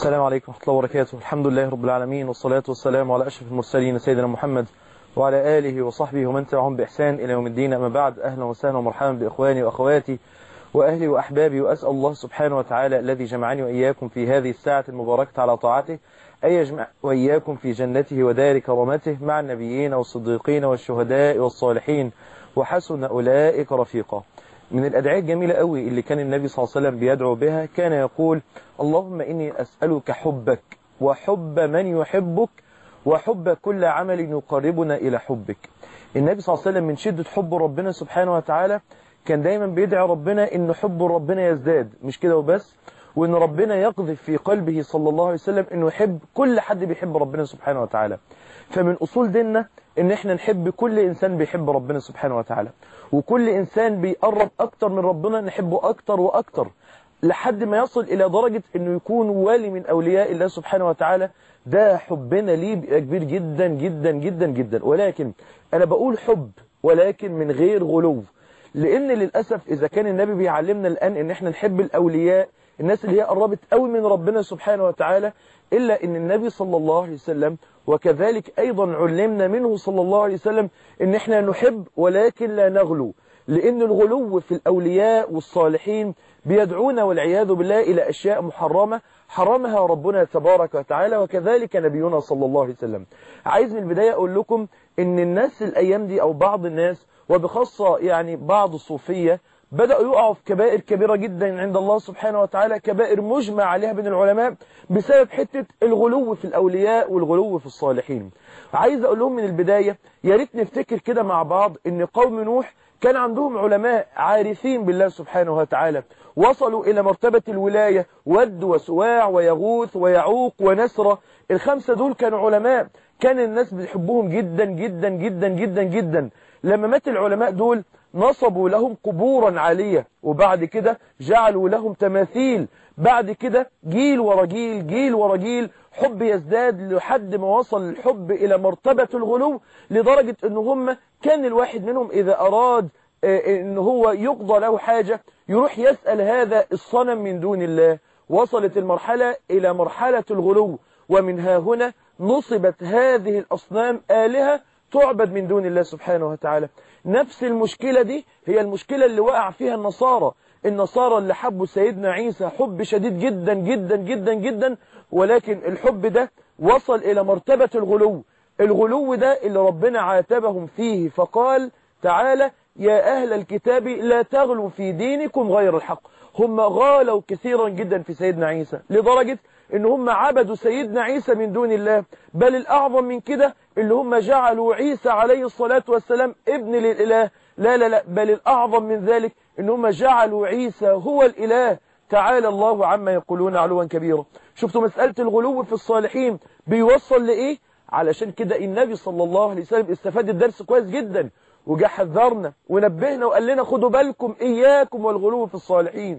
السلام عليكم ورحمة الله وبركاته الحمد لله رب العالمين والصلاة والسلام على أشرف المرسلين سيدنا محمد وعلى آله وصحبه ومن تبعهم بإحسان إلى يوم الدين أما بعد أهلا وسهلا ومرحبا بإخواني وأخواتي وأهلي وأحبابي وأسأل الله سبحانه وتعالى الذي جمعني وإياكم في هذه الساعة المباركة على طاعته أن يجمع وإياكم في جنته ودار كرامته مع النبيين والصديقين والشهداء والصالحين وحسن أولئك رفيقا من الأدعية الجميلة قوي اللي كان النبي صلى الله عليه وسلم بيدعو بها كان يقول اللهم إني أسألك حبك وحب من يحبك وحب كل عمل يقربنا إلى حبك النبي صلى الله عليه وسلم من شدة حب ربنا سبحانه وتعالى كان دايما بيدعي ربنا إن حب ربنا يزداد مش كده وبس وإن ربنا يقذف في قلبه صلى الله عليه وسلم إنه يحب كل حد بيحب ربنا سبحانه وتعالى فمن أصول ديننا إن إحنا نحب كل إنسان بيحب ربنا سبحانه وتعالى وكل إنسان بيقرب أكتر من ربنا نحبه أكتر وأكتر لحد ما يصل إلى درجة إنه يكون والي من أولياء الله سبحانه وتعالى ده حبنا ليه بيبقى كبير جدا جدا جدا جدا ولكن أنا بقول حب ولكن من غير غلو لأن للأسف إذا كان النبي بيعلمنا الآن إن إحنا نحب الأولياء الناس اللي هي قربت قوي من ربنا سبحانه وتعالى إلا إن النبي صلى الله عليه وسلم وكذلك أيضا علمنا منه صلى الله عليه وسلم إن إحنا نحب ولكن لا نغلو لأن الغلو في الأولياء والصالحين بيدعونا والعياذ بالله إلى أشياء محرمة حرمها ربنا تبارك وتعالى وكذلك نبينا صلى الله عليه وسلم عايز من البداية أقول لكم إن الناس الأيام دي أو بعض الناس وبخاصة يعني بعض الصوفية بدأوا يقعوا في كبائر كبيرة جدا عند الله سبحانه وتعالى كبائر مجمع عليها بين العلماء بسبب حتة الغلو في الأولياء والغلو في الصالحين عايز أقول لهم من البداية يا ريت نفتكر كده مع بعض إن قوم نوح كان عندهم علماء عارفين بالله سبحانه وتعالى وصلوا إلى مرتبة الولاية ود وسواع ويغوث ويعوق ونسرة الخمسة دول كانوا علماء كان الناس بتحبهم جدا جدا جدا جدا جدا لما مات العلماء دول نصبوا لهم قبورا عالية وبعد كده جعلوا لهم تماثيل بعد كده جيل ورا جيل جيل ورا جيل حب يزداد لحد ما وصل الحب إلى مرتبة الغلو لدرجة أن هم كان الواحد منهم إذا أراد أن هو يقضى له حاجة يروح يسأل هذا الصنم من دون الله وصلت المرحلة إلى مرحلة الغلو ومنها هنا نصبت هذه الأصنام آلهة تعبد من دون الله سبحانه وتعالى نفس المشكلة دي هي المشكلة اللي وقع فيها النصارى النصارى اللي حبوا سيدنا عيسى حب شديد جدا جدا جدا جدا ولكن الحب ده وصل إلى مرتبة الغلو الغلو ده اللي ربنا عاتبهم فيه فقال تعالى يا أهل الكتاب لا تغلوا في دينكم غير الحق هم غالوا كثيرا جدا في سيدنا عيسى لدرجة ان هم عبدوا سيدنا عيسى من دون الله بل الأعظم من كده اللي هم جعلوا عيسى عليه الصلاة والسلام ابن للإله لا لا لا بل الأعظم من ذلك ان هم جعلوا عيسى هو الإله تعالى الله عما يقولون علوا كبيرا شفتوا مسألة الغلو في الصالحين بيوصل لإيه علشان كده النبي صلى الله عليه وسلم استفاد الدرس كويس جدا وجا حذرنا ونبهنا وقال لنا خدوا بالكم إياكم والغلو في الصالحين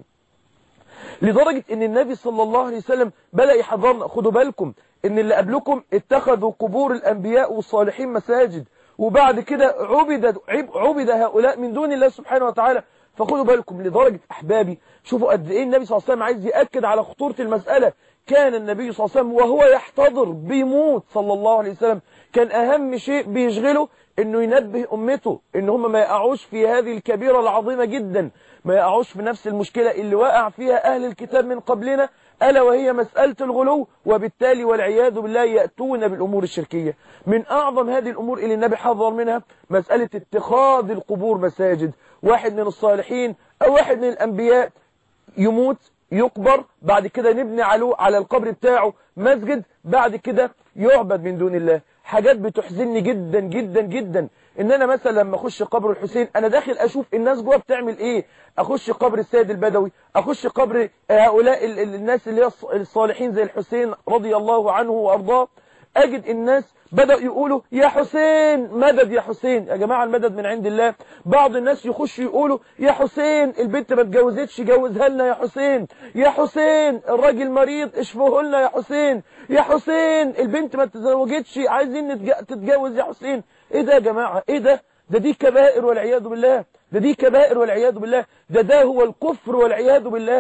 لدرجة ان النبي صلى الله عليه وسلم بدأ يحذرنا خدوا بالكم ان اللي قبلكم اتخذوا قبور الانبياء والصالحين مساجد وبعد كده عبد, عبد هؤلاء من دون الله سبحانه وتعالى فخدوا بالكم لدرجة احبابي شوفوا قد ايه النبي صلى الله عليه وسلم عايز يأكد على خطورة المسألة كان النبي صلى الله عليه وسلم وهو يحتضر بيموت صلى الله عليه وسلم كان اهم شيء بيشغله انه ينبه امته ان هم ما يقعوش في هذه الكبيرة العظيمة جدا ما يقعوش في نفس المشكلة اللي وقع فيها اهل الكتاب من قبلنا ألا وهي مسألة الغلو وبالتالي والعياذ بالله يأتون بالأمور الشركية من أعظم هذه الأمور اللي النبي حذر منها مسألة اتخاذ القبور مساجد واحد من الصالحين أو واحد من الأنبياء يموت يقبر بعد كده نبني على على القبر بتاعه مسجد بعد كده يعبد من دون الله حاجات بتحزنني جدا جدا جدا ان انا مثلا لما اخش قبر الحسين انا داخل اشوف الناس جوه بتعمل ايه اخش قبر السيد البدوي اخش قبر هؤلاء الناس اللي هي الصالحين زي الحسين رضي الله عنه وارضاه اجد الناس بدأوا يقولوا يا حسين مدد يا حسين يا جماعة المدد من عند الله بعض الناس يخشوا يقولوا يا حسين البنت ما اتجوزتش جوزها لنا يا حسين يا حسين الراجل مريض اشفه لنا يا حسين يا حسين البنت ما تزوجتش عايزين تتجوز يا حسين ايه ده يا جماعة ايه ده ده دي كبائر والعياذ بالله ده دي كبائر والعياذ بالله ده ده هو الكفر والعياذ بالله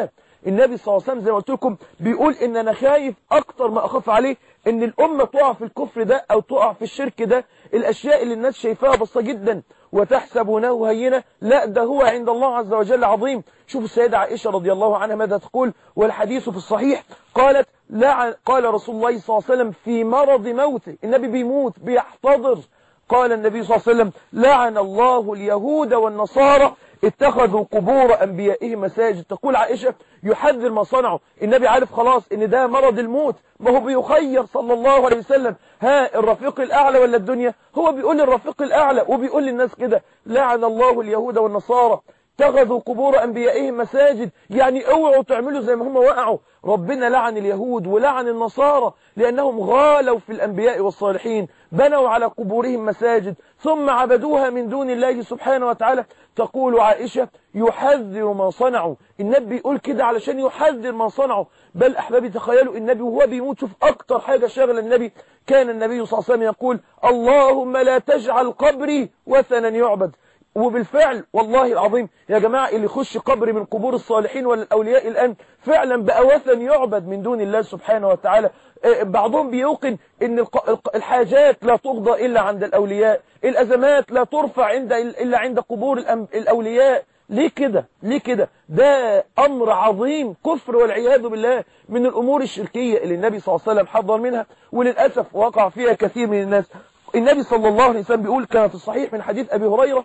النبي صلى الله عليه وسلم زي ما قلت لكم بيقول ان انا خايف اكتر ما اخاف عليه ان الامه تقع في الكفر ده او تقع في الشرك ده الاشياء اللي الناس شايفاها بسيطه جدا وتحسبونه هينه لا ده هو عند الله عز وجل عظيم شوفوا السيده عائشه رضي الله عنها ماذا تقول والحديث في الصحيح قالت لا قال رسول الله صلى الله عليه وسلم في مرض موته النبي بيموت بيحتضر قال النبي صلى الله عليه وسلم لعن الله اليهود والنصارى اتخذوا قبور أنبيائهم مساجد تقول عائشة يحذر ما صنعوا النبي عارف خلاص ان ده مرض الموت ما هو بيخير صلى الله عليه وسلم ها الرفيق الأعلى ولا الدنيا هو بيقول الرفيق الأعلى وبيقول للناس كده لعن الله اليهود والنصارى اتخذوا قبور أنبيائهم مساجد يعني اوعوا تعملوا زي ما هم وقعوا ربنا لعن اليهود ولعن النصارى لأنهم غالوا في الأنبياء والصالحين بنوا على قبورهم مساجد ثم عبدوها من دون الله سبحانه وتعالى تقول عائشة يحذر ما صنعوا النبي يقول كده علشان يحذر ما صنعوا بل أحبابي تخيلوا النبي وهو بيموت شوف أكتر حاجة شغل النبي كان النبي صلى الله عليه وسلم يقول اللهم لا تجعل قبري وثنا يعبد وبالفعل والله العظيم يا جماعة اللي يخش قبر من قبور الصالحين ولا الأولياء الآن فعلا بقى وثن يعبد من دون الله سبحانه وتعالى بعضهم بيوقن ان الحاجات لا تقضى إلا عند الأولياء الأزمات لا ترفع عند إلا عند قبور الأولياء ليه كده ليه كده ده أمر عظيم كفر والعياذ بالله من الأمور الشركية اللي النبي صلى الله عليه وسلم حذر منها وللأسف وقع فيها كثير من الناس النبي صلى الله عليه وسلم بيقول كان في الصحيح من حديث أبي هريرة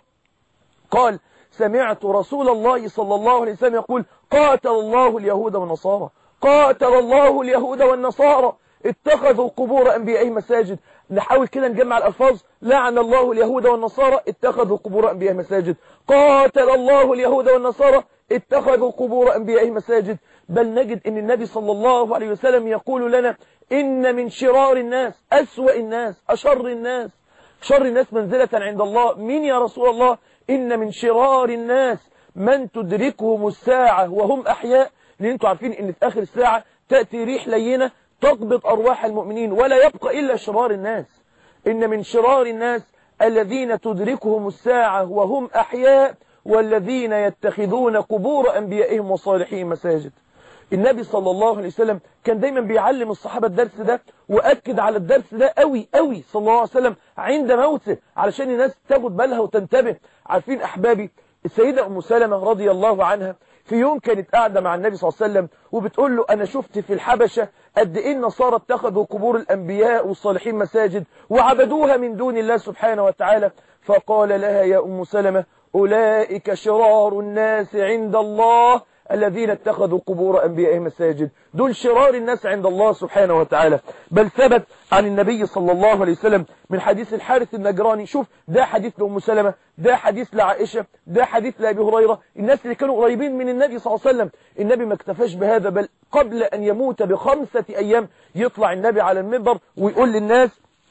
قال سمعت رسول الله صلى الله عليه وسلم يقول قاتل الله اليهود والنصارى قاتل الله اليهود والنصارى اتخذوا قبور أنبيائهم مساجد نحاول كده نجمع الألفاظ لعن الله اليهود والنصارى اتخذوا قبور أنبيائهم مساجد قاتل الله اليهود والنصارى اتخذوا قبور أنبيائهم مساجد بل نجد ان النبي صلى الله عليه وسلم يقول لنا إن من شرار الناس أسوأ الناس أشر الناس شر الناس منزلة عند الله مين يا رسول الله إن من شرار الناس من تدركهم الساعة وهم أحياء لأن انتوا عارفين إن في آخر الساعة تأتي ريح لينة تقبض أرواح المؤمنين ولا يبقى إلا شرار الناس إن من شرار الناس الذين تدركهم الساعة وهم أحياء والذين يتخذون قبور أنبيائهم وصالحين مساجد النبي صلى الله عليه وسلم كان دايما بيعلم الصحابة الدرس ده وأكد على الدرس ده قوي قوي صلى الله عليه وسلم عند موته علشان الناس تاخد بالها وتنتبه عارفين أحبابي السيدة أم سلمة رضي الله عنها في يوم كانت قاعدة مع النبي صلى الله عليه وسلم وبتقول له أنا شفت في الحبشة قد إيه النصارى اتخذوا قبور الأنبياء والصالحين مساجد وعبدوها من دون الله سبحانه وتعالى فقال لها يا أم سلمة أولئك شرار الناس عند الله الذين اتخذوا قبور أنبيائهم مساجد دول شرار الناس عند الله سبحانه وتعالى بل ثبت عن النبي صلى الله عليه وسلم من حديث الحارث النجراني شوف ده حديث لأم سلمة ده حديث لعائشة ده حديث لأبي هريرة الناس اللي كانوا قريبين من النبي صلى الله عليه وسلم النبي ما اكتفاش بهذا بل قبل أن يموت بخمسة أيام يطلع النبي على المنبر ويقول للناس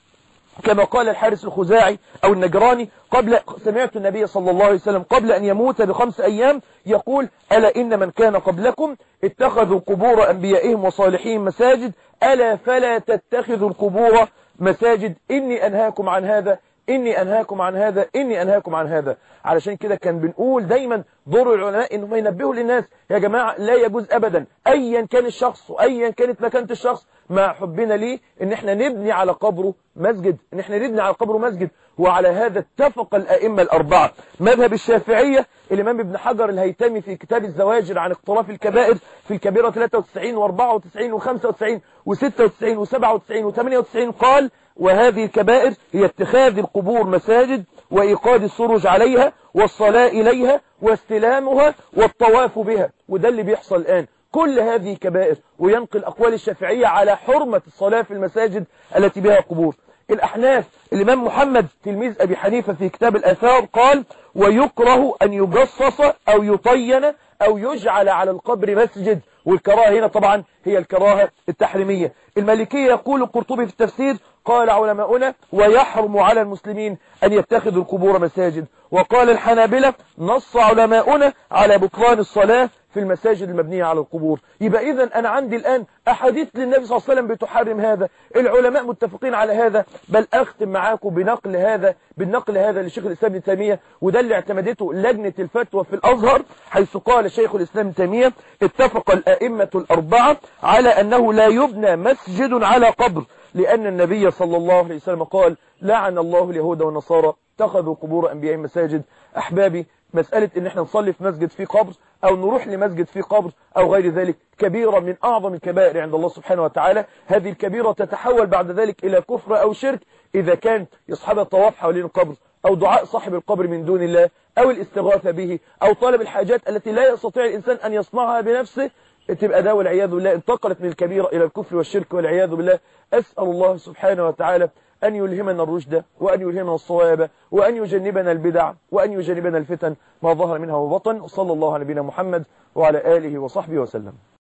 كما قال الحارس الخزاعي أو النجراني قبل سمعت النبي صلى الله عليه وسلم قبل أن يموت بخمس أيام يقول ألا إن من كان قبلكم اتخذوا قبور أنبيائهم وصالحين مساجد ألا فلا تتخذوا القبور مساجد إني أنهاكم عن هذا إني أنهاكم عن هذا إني أنهاكم عن هذا علشان كده كان بنقول دايما دور العلماء إنهم ينبهوا للناس يا جماعة لا يجوز أبدا أيا كان الشخص وأيا كانت مكانة الشخص مع حبنا ليه إن احنا نبني على قبره مسجد إن احنا نبني على قبره مسجد وعلى هذا اتفق الأئمة الأربعة مذهب الشافعية الإمام ابن حجر الهيتمي في كتاب الزواجر عن اقتراف الكبائر في الكبيرة 93 و94 و95 و96 و97 و98 قال وهذه الكبائر هي اتخاذ القبور مساجد وإيقاد السرج عليها والصلاة إليها واستلامها والطواف بها وده اللي بيحصل الآن كل هذه كبائر وينقل أقوال الشافعية على حرمة الصلاة في المساجد التي بها قبور الأحناف الإمام محمد تلميذ أبي حنيفة في كتاب الآثار قال ويكره أن يجصص أو يطين أو يجعل على القبر مسجد والكراهة هنا طبعا هي الكراهة التحريمية المالكية يقول القرطبي في التفسير قال علماؤنا ويحرم على المسلمين أن يتخذوا القبور مساجد وقال الحنابلة نص علماؤنا على بطلان الصلاة في المساجد المبنية على القبور يبقى إذا أنا عندي الآن أحاديث للنبي صلى الله عليه وسلم بتحرم هذا العلماء متفقين على هذا بل أختم معاكم بنقل هذا بالنقل هذا لشيخ الإسلام ابن تيمية وده اللي اعتمدته لجنة الفتوى في الأزهر حيث قال شيخ الإسلام ابن تيمية اتفق الأئمة الأربعة على أنه لا يبنى مسجد على قبر لأن النبي صلى الله عليه وسلم قال لعن الله اليهود والنصارى اتخذوا قبور أنبيائهم مساجد أحبابي مسألة ان احنا نصلي في مسجد فيه قبر او نروح لمسجد فيه قبر او غير ذلك كبيرة من اعظم الكبائر عند الله سبحانه وتعالى هذه الكبيرة تتحول بعد ذلك الى كفر او شرك اذا كان يصحب الطواف حوالين القبر او دعاء صاحب القبر من دون الله او الاستغاثة به او طلب الحاجات التي لا يستطيع الانسان ان يصنعها بنفسه تبقى ده والعياذ بالله انتقلت من الكبيرة الى الكفر والشرك والعياذ بالله اسأل الله سبحانه وتعالى أن يلهمنا الرشد وأن يلهمنا الصواب وأن يجنبنا البدع وأن يجنبنا الفتن ما ظهر منها وبطن وصلى الله على نبينا محمد وعلى آله وصحبه وسلم